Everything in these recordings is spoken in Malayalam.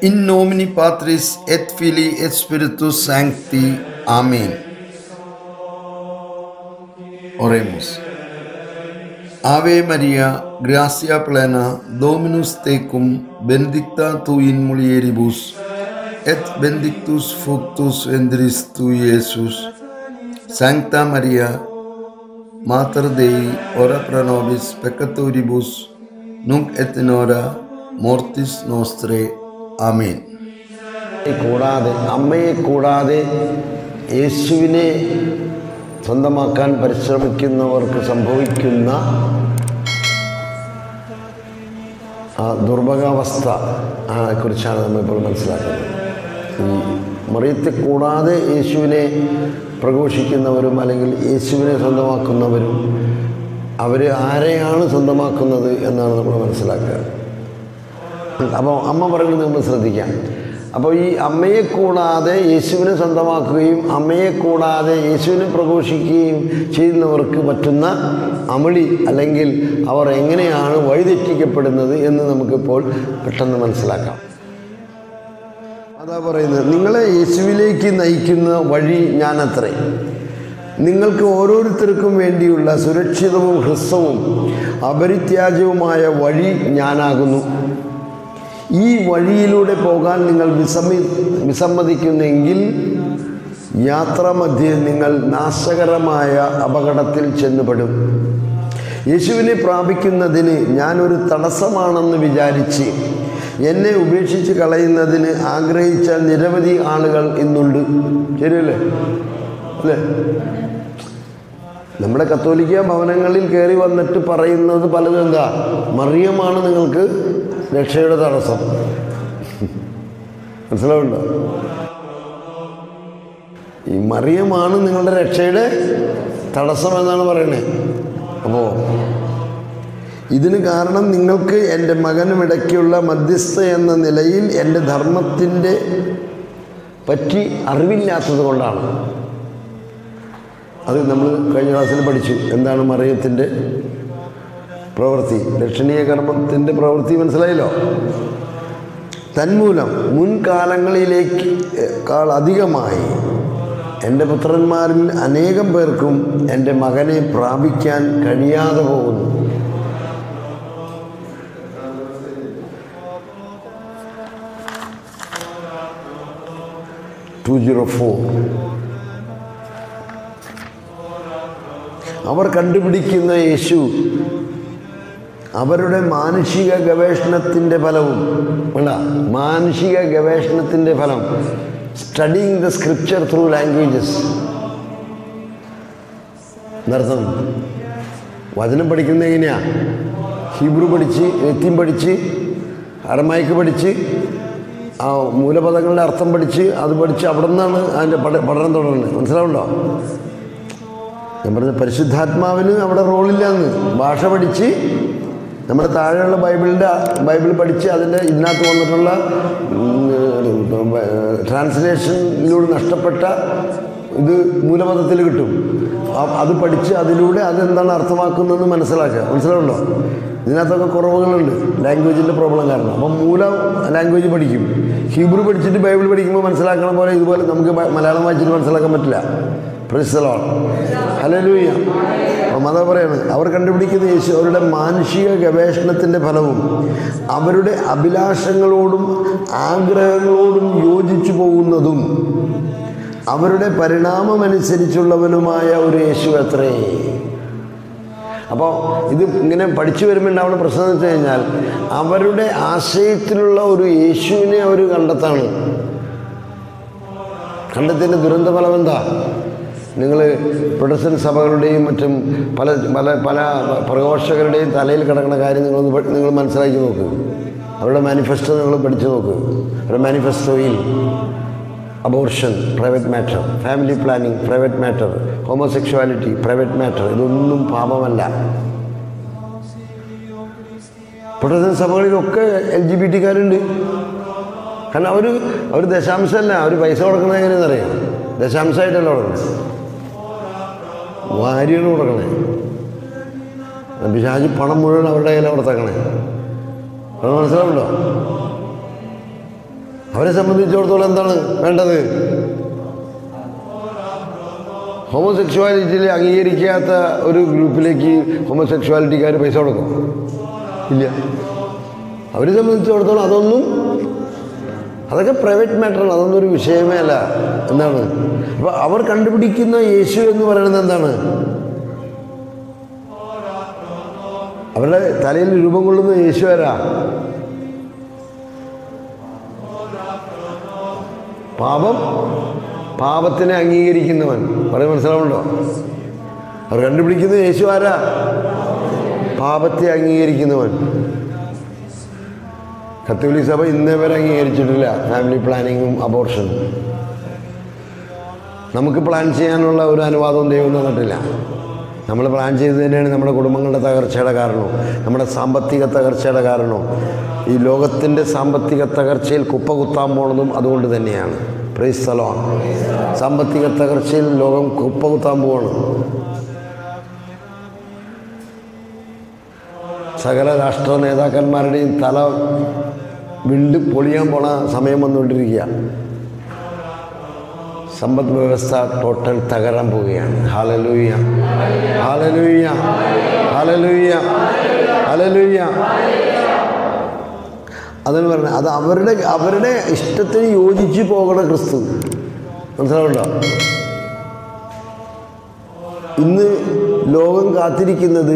In nomine Patris et Filii et Spiritus Sancti. Amén. Oremos. Ave María, gracia plena, Dominus tecum, benedicta tu in mulieribus, et benedictus fructus ventris tui, Iesus. Sancta Maria, Mater Dei, ora pro nobis peccatoribus, nunc et in hora mortis nostre. ആമേൻ കൂടാതെ അമ്മയെ കൂടാതെ യേശുവിനെ സ്വന്തമാക്കാൻ പരിശ്രമിക്കുന്നവർക്ക് സംഭവിക്കുന്ന ആ ദുർഭകാവസ്ഥ ആ കുറിച്ചാണ് നമ്മളിപ്പോൾ മനസ്സിലാക്കുന്നത് ഈ മറിയത്തെ കൂടാതെ യേശുവിനെ പ്രഘോഷിക്കുന്നവരും അല്ലെങ്കിൽ യേശുവിനെ സ്വന്തമാക്കുന്നവരും അവർ ആരെയാണ് സ്വന്തമാക്കുന്നത് എന്നാണ് നമ്മൾ മനസ്സിലാക്കുക അപ്പോൾ അമ്മ പറയുന്നത് നമ്മൾ ശ്രദ്ധിക്കാം അപ്പോൾ ഈ അമ്മയെ കൂടാതെ യേശുവിനെ സ്വന്തമാക്കുകയും അമ്മയെ കൂടാതെ യേശുവിനെ പ്രഘോഷിക്കുകയും ചെയ്യുന്നവർക്ക് പറ്റുന്ന അമളി അല്ലെങ്കിൽ അവർ എങ്ങനെയാണ് വഴിതെറ്റിക്കപ്പെടുന്നത് എന്ന് നമുക്കിപ്പോൾ പെട്ടെന്ന് മനസ്സിലാക്കാം അതാ പറയുന്നത് നിങ്ങളെ യേശുവിലേക്ക് നയിക്കുന്ന വഴി ഞാനത്രേ നിങ്ങൾക്ക് ഓരോരുത്തർക്കും വേണ്ടിയുള്ള സുരക്ഷിതവും ഹ്രസ്വവും അപരിത്യാജ്യവുമായ വഴി ഞാനാകുന്നു ഈ വഴിയിലൂടെ പോകാൻ നിങ്ങൾ വിസമ്മി വിസമ്മതിക്കുന്നെങ്കിൽ യാത്രാമധ്യേ നിങ്ങൾ നാശകരമായ അപകടത്തിൽ ചെന്നുപെടും യേശുവിനെ പ്രാപിക്കുന്നതിന് ഞാനൊരു തടസ്സമാണെന്ന് വിചാരിച്ച് എന്നെ ഉപേക്ഷിച്ച് കളയുന്നതിന് ആഗ്രഹിച്ച നിരവധി ആളുകൾ ഇന്നുണ്ട് ശരിയല്ലേ അല്ലേ നമ്മുടെ കത്തോലിക്ക ഭവനങ്ങളിൽ കയറി വന്നിട്ട് പറയുന്നത് പലതും എന്താ മറിയമാണ് നിങ്ങൾക്ക് രക്ഷയുടെ തടസ്സം മനസ്സിലാവുണ്ടോ ഈ മറിയമാണ് നിങ്ങളുടെ രക്ഷയുടെ തടസ്സം എന്നാണ് പറയണേ അപ്പോൾ ഇതിന് കാരണം നിങ്ങൾക്ക് എൻ്റെ മകനും ഇടയ്ക്കുള്ള മധ്യസ്ഥ എന്ന നിലയിൽ എൻ്റെ ധർമ്മത്തിൻ്റെ പറ്റി അറിവില്ലാത്തത് കൊണ്ടാണ് അത് നമ്മൾ കഴിഞ്ഞ ക്ലാസ്സിൽ പഠിച്ചു എന്താണ് മറിയത്തിൻ്റെ പ്രവൃത്തി ദക്ഷിണീയ കർമ്മത്തിൻ്റെ പ്രവൃത്തി മനസ്സിലായല്ലോ തന്മൂലം മുൻകാലങ്ങളിലേക്ക് കാൾ അധികമായി എൻ്റെ പുത്രന്മാരിൽ അനേകം പേർക്കും എൻ്റെ മകനെ പ്രാപിക്കാൻ കഴിയാതെ പോകുന്നു ടു സീറോ ഫോർ അവർ കണ്ടുപിടിക്കുന്ന യേശു അവരുടെ മാനുഷിക ഗവേഷണത്തിൻ്റെ ഫലവും വേണ്ട മാനുഷിക ഗവേഷണത്തിൻ്റെ ഫലം studying the scripture through languages എന്നർത്ഥം വചനം പഠിക്കുന്നത് എങ്ങനെയാ ഹീബ്രു പഠിച്ച് എത്തിയും പഠിച്ച് അറമായിക്ക് പഠിച്ച് ആ മൂലപദങ്ങളുടെ അർത്ഥം പഠിച്ച് അത് പഠിച്ച് അവിടെ നിന്നാണ് അതിൻ്റെ പഠ പഠനം തുടങ്ങുന്നത് മനസ്സിലാവുണ്ടോ ഞാൻ പറഞ്ഞ പരിശുദ്ധാത്മാവിന് അവിടെ റോളില്ലാന്ന് ഭാഷ പഠിച്ച് നമ്മുടെ താഴെയുള്ള ബൈബിളിൻ്റെ ബൈബിൾ പഠിച്ച് അതിൻ്റെ ഇതിനകത്ത് വന്നിട്ടുള്ള ട്രാൻസ്ലേഷനിലൂടെ നഷ്ടപ്പെട്ട ഇത് മൂലപദത്തിൽ കിട്ടും അത് പഠിച്ച് അതിലൂടെ അതെന്താണ് അർത്ഥമാക്കുന്നതെന്ന് മനസ്സിലാക്കുക മനസ്സിലാവുണ്ടോ ഇതിനകത്തൊക്കെ കുറവുകളുണ്ട് ലാംഗ്വേജിൻ്റെ പ്രോബ്ലം കാരണം അപ്പം മൂല ലാംഗ്വേജ് പഠിക്കും ഹീബ്രു പഠിച്ചിട്ട് ബൈബിൾ പഠിക്കുമ്പോൾ മനസ്സിലാക്കണ പോലെ ഇതുപോലെ നമുക്ക് മലയാളം വായിച്ചിട്ട് മനസ്സിലാക്കാൻ പറ്റില്ല പ്രശ്നമാണ് ഹലലൂയ മത പറയാണ് അവർ കണ്ടുപിടിക്കുന്ന യേശു അവരുടെ മാനുഷിക ഗവേഷണത്തിൻ്റെ ഫലവും അവരുടെ അഭിലാഷങ്ങളോടും ആഗ്രഹങ്ങളോടും യോജിച്ചു പോകുന്നതും അവരുടെ പരിണാമമനുസരിച്ചുള്ളവനുമായ ഒരു യേശു അത്രേ അപ്പോൾ ഇത് ഇങ്ങനെ പഠിച്ചു വരുമ്പോൾ ഉണ്ടാവുന്ന പ്രശ്നം എന്ന് വെച്ച് കഴിഞ്ഞാൽ അവരുടെ ആശയത്തിലുള്ള ഒരു യേശുവിനെ അവർ കണ്ടെത്താണ് കണ്ടെത്തിൻ്റെ ദുരന്തഫലം എന്താ നിങ്ങൾ പ്രൊട്ടസ്റ്റൻ സഭകളുടെയും മറ്റും പല പല പല പ്രഘോഷകരുടെയും തലയിൽ കിടക്കുന്ന കാര്യം നിങ്ങൾ നിങ്ങൾ മനസ്സിലാക്കി നോക്ക് അവരുടെ മാനിഫെസ്റ്റോ നിങ്ങൾ പഠിച്ചു നോക്ക് അവരുടെ മാനിഫെസ്റ്റോയിൽ abortion private matter family planning private matter homosexuality private matter ഇതൊന്നും പാപമല്ല പ്രൊട്ടസ്റ്റൻ സഭകളിലൊക്കെ എൽ ജി ബി ടിക്കാരുണ്ട് കാരണം അവർ അവർ ദശാംശമല്ല അവർ പൈസ കൊടുക്കുന്നത് എങ്ങനെയാണെന്നറിയാം ദശാംശമായിട്ടല്ല കൊടുക്കുന്നത് വാരിയാണ് കൊടുക്കണേ പിശാചി പണം മുഴുവൻ അവരുടെ കയ്യിലാണ് കൊടുത്തേക്കണേ അത് മനസ്സിലാവുണ്ടോ അവരെ സംബന്ധിച്ചിടത്തോളം എന്താണ് വേണ്ടത് ഹോമോസെക്ഷുവാലിറ്റിയിൽ അംഗീകരിക്കാത്ത ഒരു ഗ്രൂപ്പിലേക്ക് ഹോമോസെക്ഷുവാലിറ്റിക്കാർ പൈസ കൊടുക്കും ഇല്ല അവരെ സംബന്ധിച്ചിടത്തോളം അതൊന്നും അതൊക്കെ പ്രൈവറ്റ് മാറ്ററാണ് അതൊന്നും ഒരു വിഷയമേ അല്ല എന്താണ് അപ്പോൾ അവർ കണ്ടുപിടിക്കുന്ന യേശു എന്ന് പറയുന്നത് എന്താണ് അവരുടെ തലയിൽ രൂപം കൊള്ളുന്ന യേശു ആരാ പാപം പാപത്തിനെ അംഗീകരിക്കുന്നവൻ പറയും മനസ്സിലാവുണ്ടോ അവർ കണ്ടുപിടിക്കുന്ന യേശു ആരാ പാപത്തെ അംഗീകരിക്കുന്നവൻ കത്തോലിക് സഭ ഇന്നേ വരെ അംഗീകരിച്ചിട്ടില്ല ഫാമിലി പ്ലാനിങ്ങും അബോർഷനും നമുക്ക് പ്ലാൻ ചെയ്യാനുള്ള ഒരു അനുവാദവും ദൈവം തന്നിട്ടില്ല നമ്മൾ പ്ലാൻ ചെയ്ത് തന്നെയാണ് നമ്മുടെ കുടുംബങ്ങളുടെ തകർച്ചയുടെ കാരണവും നമ്മുടെ സാമ്പത്തിക തകർച്ചയുടെ കാരണവും ഈ ലോകത്തിൻ്റെ സാമ്പത്തിക തകർച്ചയിൽ കുപ്പ കുത്താൻ പോണതും അതുകൊണ്ട് തന്നെയാണ് പ്രൈസ് സ്ഥലമാണ് സാമ്പത്തിക തകർച്ചയിൽ ലോകം കുപ്പ കുത്താൻ പോവാണ് സകല രാഷ്ട്ര നേതാക്കന്മാരുടെയും തല വിണ്ട് പൊളിയാൻ പോണ സമയം വന്നുകൊണ്ടിരിക്കുക സമ്പദ് വ്യവസ്ഥ ടോട്ടൽ തകരാൻ പോവുകയാണ് ഹാലലൂയ ഹാലലൂയ ഹാലലൂയ ഹാലലൂയ അതെന്ന് പറഞ്ഞാൽ അത് അവരുടെ അവരുടെ ഇഷ്ടത്തിന് യോജിച്ച് പോകണ ക്രിസ്തു മനസ്സിലാവുണ്ടോ ഇന്ന് ലോകം കാത്തിരിക്കുന്നത്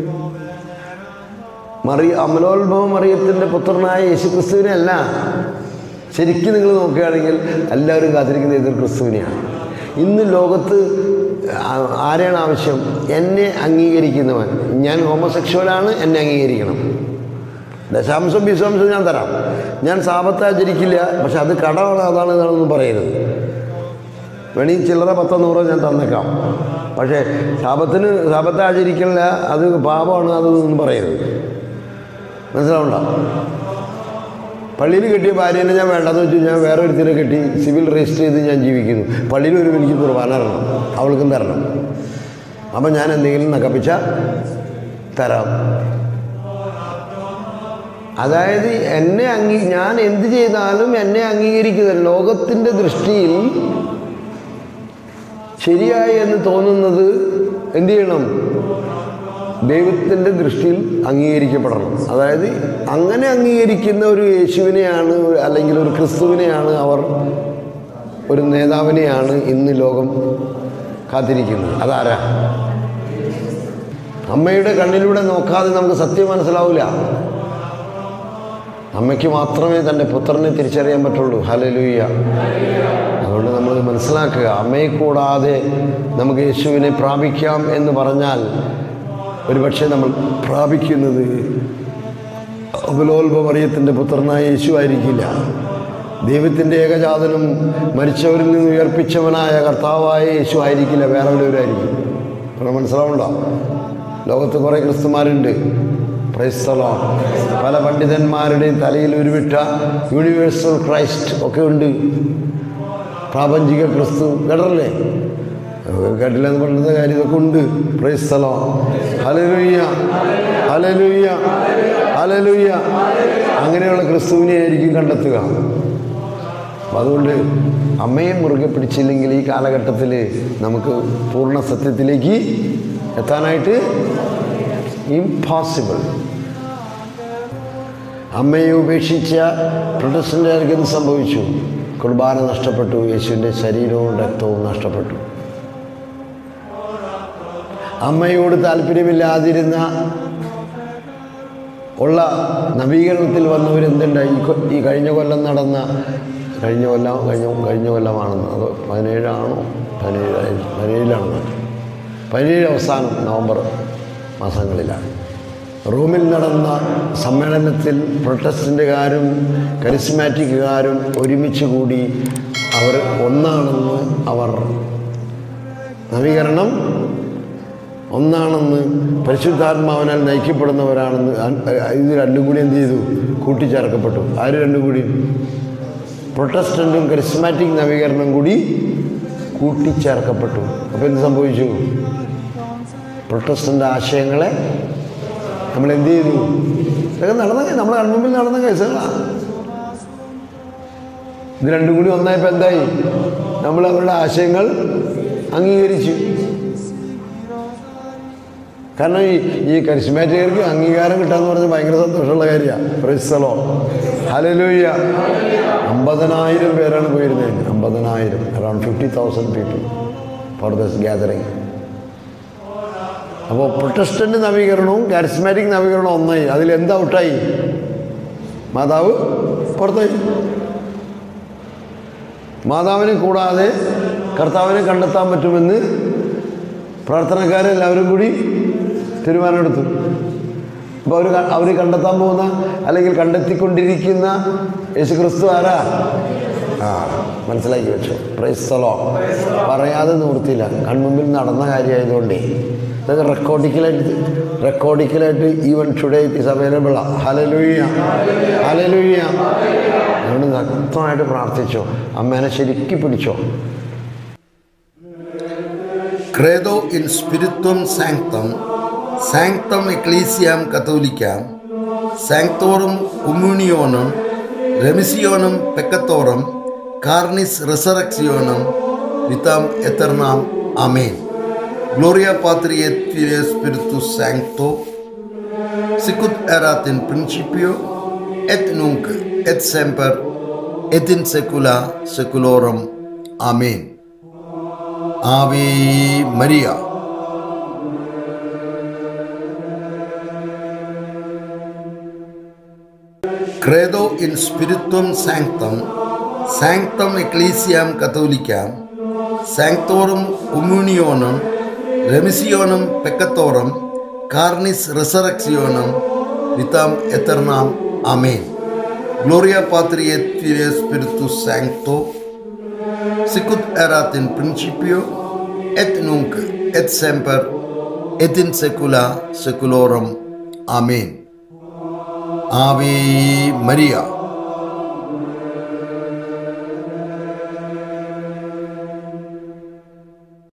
മറിയ അമലോത്ഭവ മറിയത്തിൻ്റെ പുത്രനായ യേശു ക്രിസ്തുവിനെ അല്ല ശരിക്കും നിങ്ങൾ നോക്കുകയാണെങ്കിൽ എല്ലാവരും കാത്തിരിക്കുന്ന എതിർ ക്രിസ്തുവിനെയാണ് ഇന്ന് ലോകത്ത് ആ- ആരെയാണ് ആവശ്യം എന്നെ അംഗീകരിക്കുന്നവൻ ഞാൻ ഹോമോസെക്ഷുവലാണ് എന്നെ അംഗീകരിക്കണം ദശാംശം വിശാംശം ഞാൻ തരാം ഞാൻ സാപത്ത് ആചരിക്കില്ല പക്ഷെ അത് കടമാണ് അതാണ് ഇതാണെന്നും പറയരുത് വേണമെങ്കിൽ ചില്ലറ പത്തോ നൂറോ ഞാൻ തന്നേക്കാം പക്ഷേ ശാപത്തിന് ശാപത്തെ ആചരിക്കില്ല അത് പാപമാണ് അത് ഒന്നും പറയരുത് മനസ്സിലാവണ്ട പള്ളിയിൽ കിട്ടിയ ഭാര്യേനെ ഞാൻ വേണ്ടെന്ന് വെച്ചു ഞാൻ വേറെ ഒരുത്തിനെ കെട്ടി സിവിൽ രജിസ്റ്റർ ചെയ്ത് ഞാൻ ജീവിക്കുന്നു പള്ളിയിൽ ഒരു എനിക്ക് കുർബാന തരണം അവൾക്കും തരണം അപ്പം ഞാൻ എന്തെങ്കിലും നക്കപ്പിച്ച തരാം അതായത് എന്നെ അംഗീ ഞാൻ എന്ത് ചെയ്താലും എന്നെ അംഗീകരിക്കുക ലോകത്തിൻ്റെ ദൃഷ്ടിയിൽ ശരിയായി എന്ന് തോന്നുന്നത് എന്ത് ചെയ്യണം ദൈവത്തിൻ്റെ ദൃഷ്ടിയിൽ അംഗീകരിക്കപ്പെടണം അതായത് അങ്ങനെ അംഗീകരിക്കുന്ന ഒരു യേശുവിനെയാണ് ഒരു- അല്ലെങ്കിൽ ഒരു ക്രിസ്തുവിനെയാണ് അവർ ഒരു നേതാവിനെയാണ് ഇന്ന് ലോകം കാത്തിരിക്കുന്നത് അതാരാ അമ്മയുടെ കണ്ണിലൂടെ നോക്കാതെ നമുക്ക് സത്യം മനസ്സിലാവില്ല അമ്മയ്ക്ക് മാത്രമേ തൻ്റെ പുത്രനെ തിരിച്ചറിയാൻ പറ്റുള്ളൂ ഹലലൂയ്യ അതുകൊണ്ട് നമ്മൾ മനസ്സിലാക്കുക അമ്മയെ കൂടാതെ നമുക്ക് യേശുവിനെ പ്രാപിക്കാം എന്ന് പറഞ്ഞാൽ ഒരുപക്ഷെ നമ്മൾ പ്രാപിക്കുന്നത് അബലോത്ഭമറിയത്തിൻ്റെ പുത്രനായ യേശു ആയിരിക്കില്ല ദൈവത്തിൻ്റെ ഏകജാതനും മരിച്ചവരിൽ നിന്ന് ഉയർപ്പിച്ചവനായ കർത്താവായ യേശു ആയിരിക്കില്ല വേറെ എവിടെയവരായിരിക്കും അപ്പോൾ മനസ്സിലാവുണ്ടോ ലോകത്ത് കുറേ ക്രിസ്തുമാരുണ്ട് ക്രൈസ്തലോ പല പണ്ഡിതന്മാരുടെയും തലയിൽ ഉരുവിട്ട യൂണിവേഴ്സൽ ക്രൈസ്റ്റ് ഒക്കെ ഉണ്ട് പ്രാപഞ്ചിക ക്രിസ്തു കേട്ടല്ലേ കേട്ടില്ലെന്ന് പറയുന്ന കാര്യം ഇതൊക്കെ ഉണ്ട് ക്രൈസ്തലോ ഹലലുയ്യ ഹലലുയ്യ ഹലലുയ്യ അങ്ങനെയുള്ള ക്രിസ്തുവിനെ ആയിരിക്കും കണ്ടെത്തുക അപ്പം അതുകൊണ്ട് അമ്മയെ മുറുകെ പിടിച്ചില്ലെങ്കിൽ ഈ കാലഘട്ടത്തിൽ നമുക്ക് പൂർണ്ണ സത്യത്തിലേക്ക് എത്താനായിട്ട് ഇംപോസിബിൾ അമ്മയെ ഉപേക്ഷിച്ച പ്രൊട്ടസ്റ്റൻ്റുകാർക്ക് എന്ത് സംഭവിച്ചു കുർബാന നഷ്ടപ്പെട്ടു യേശുവിൻ്റെ ശരീരവും രക്തവും നഷ്ടപ്പെട്ടു അമ്മയോട് താല്പര്യമില്ലാതിരുന്ന ഉള്ള നവീകരണത്തിൽ വന്നവരെന്തുണ്ടായി ഈ കൊ- ഈ കഴിഞ്ഞ കൊല്ലം നടന്ന കഴിഞ്ഞ കൊല്ലം കഴിഞ്ഞ കഴിഞ്ഞ കൊല്ലമാണെന്ന് അത് പതിനേഴാണോ പതിനേഴ് പതിനേഴിലാണെന്ന് പതിനേഴ് അവസാനം നവംബർ മാസങ്ങളിലാണ് റോമിൽ നടന്ന സമ്മേളനത്തിൽ പ്രൊട്ടസ്റ്റൻ്റുകാരും കരിസ്മാറ്റിക്കുകാരും ഒരുമിച്ച് കൂടി അവർ ഒന്നാണെന്ന് അവർ നവീകരണം ഒന്നാണെന്ന് പരിശുദ്ധാത്മാവിനാൽ നയിക്കപ്പെടുന്നവരാണെന്ന് അ- ഇത് രണ്ടും കൂടി എന്ത് ചെയ്തു കൂട്ടിച്ചേർക്കപ്പെട്ടു ആര് രണ്ടും കൂടി പ്രൊട്ടസ്റ്റൻറ്റും കരിസ്മാറ്റിക് നവീകരണം കൂടി കൂട്ടിച്ചേർക്കപ്പെട്ടു അപ്പോൾ എന്ത് സംഭവിച്ചു പ്രൊട്ടസ്റ്റൻ്റ് ആശയങ്ങളെ നമ്മൾ എന്ത് ചെയ്തു ഇതൊക്കെ നടന്ന നമ്മുടെ കൺമുമ്പിൽ നടന്ന കേസുകളാണ് ഇത് രണ്ടും കൂടി ഒന്നായപ്പോൾ എന്തായി നമ്മൾ അവരുടെ ആശയങ്ങൾ അംഗീകരിച്ചു കാരണം ഈ ഈ കരിസ്മാറ്റികർക്ക് അംഗീകാരം കിട്ടാന്ന് പറഞ്ഞാൽ ഭയങ്കര സന്തോഷമുള്ള കാര്യമാണ് പ്രൈസലോ ഹലലൂയ്യ അമ്പതിനായിരം പേരാണ് പോയിരുന്നത് അമ്പതിനായിരം around fifty thousand people for this gathering അപ്പോൾ പ്രൊട്ടസ്റ്റൻ്റ് നവീകരണവും കാരിസ്മാറ്റിക് നവീകരണവും ഒന്നായി അതിലെന്ത് ഔട്ടായി മാതാവ് പുറത്തായി മാതാവിനെ കൂടാതെ കർത്താവിനെ കണ്ടെത്താൻ പറ്റുമെന്ന് പ്രാർത്ഥനക്കാരെല്ലാവരും കൂടി തീരുമാനമെടുത്തു അപ്പോൾ അവർ അവർ കണ്ടെത്താൻ പോകുന്ന അല്ലെങ്കിൽ കണ്ടെത്തിക്കൊണ്ടിരിക്കുന്ന യേശുക്രിസ്തു ആരാ ആ മനസ്സിലാക്കി വെച്ചു പ്രൈസ്തലോ പറയാതെ നിവൃത്തിയില്ല കൺമുമ്പിൽ നടന്ന കാര്യമായതുകൊണ്ടേ ഇതൊക്കെ റെക്കോർഡിക്കലായിട്ട് റെക്കോർഡിക്കലായിട്ട് even today it is available hallelujah hallelujah അതുകൊണ്ട് ശക്തമായിട്ട് പ്രാർത്ഥിച്ചോ അമ്മേനെ ശരിക്ക് പിടിച്ചോ Credo in Spiritum Sanctum, Sanctum Ecclesiam Catholicam, Sanctorum Communionum, Remissionem Peccatorum, Carnis Resurrectionem, Vitam Aeternam. Amen. Gloria Patri et Filii et Spiritus Sancto, sicut erat in principio, et nunc, et semper, et in saecula saeculorum. Amen. Ave Maria. Credo in Spiritum Sanctum, Sanctum Ecclesiam Catholicam, Sanctorum Communionum, Remissionem Peccatorum, Carnis Resurrectionem, Vitam Aeternam. Amen. Gloria Patri et Filii et Spiritus Sancto, sicut erat in principio, et nunc, et semper, et in saecula saeculorum. Amen. Ave Maria.